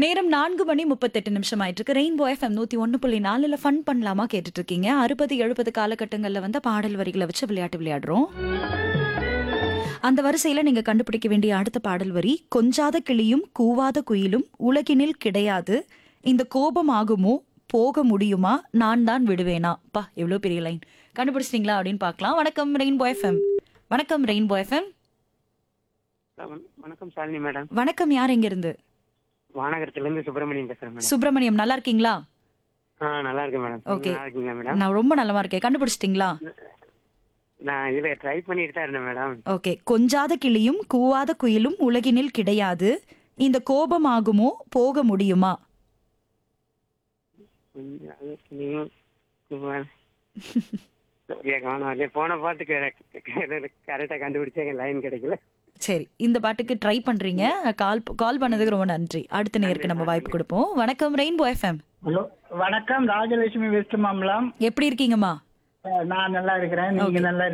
நேரம் நான்கு மணி முப்பத்தெட்டு நிமிஷம் ஆயிட்டு இருக்கு ரெயின்போ எஃப்எம் நூத்தி ஒன்னு புள்ளி நாலுல ஃபன் பண்ணலாமா கேட்டுட்டு இருக்கீங்க அறுபது எழுபது காலகட்டங்கள்ல வந்து பாடல் வரிகளை வச்சு விளையாட்டு விளையாடுறோம் அந்த வரிசையில நீங்க கண்டுபிடிக்க வேண்டிய அடுத்த பாடல் வரி கொஞ்சாத கிளியும் கூவாத குயிலும் உலகினில் கிடையாது இந்த கோபம் ஆகுமோ போக முடியுமா நான் தான் விடுவேனா பா எவ்வளவு பெரிய லைன் கண்டுபிடிச்சிட்டீங்களா அப்படின்னு பார்க்கலாம் வணக்கம் ரெயின்போ எஃப்எம் வணக்கம் ரெயின்போ எஃப்எம் வண- வணக்கம் சாலினி மேடம் வணக்கம் யார் எங்க இருந்து வானகரத்துல இருந்து சுப்பிரமணியம் பேசுறேன் மேடம் சுப்பிரமணியம் நல்லா இருக்கீங்களா ஆ நல்லா இருக்கேன் மேடம் Okay. நல்லா இருக்கீங்களா மேடம் நான் ரொம்ப நல்லமா இருக்கேன் கண்டுபிடிச்சிட்டீங்களா நான் இதுல ட்ரை பண்ணிட்டு தான் இருந்தேன் மேடம் ஓகே கொஞ்சாத கிளியும் கூவாத குயிலும் உலகினில் கிடையாது இந்த கோபம் ஆகுமோ போக முடியுமா கொஞ்சம் அது நீயும் சரியா காணும் இல்லையா போன பாட்டுக்கு கரெக்டா கண்டுபிடிச்சேன் லைன் கிடைக்கல சரி இந்த பாட்டுக்கு ட்ரை பண்றீங்க கால் கால் பண்ணதுக்கு ரொம்ப நன்றி அடுத்த நேருக்கு நம்ம வாய்ப்பு கொடுப்போம் வணக்கம் ரெயின்போ எஃப்எம் ஹலோ வணக்கம் ராஜலட்சுமி வெஸ்ட் மாம்பலம் எப்படி இருக்கீங்கம்மா அஹ் நான் நல்லா இருக்கிறேன் நீங்க Okay. நல்லா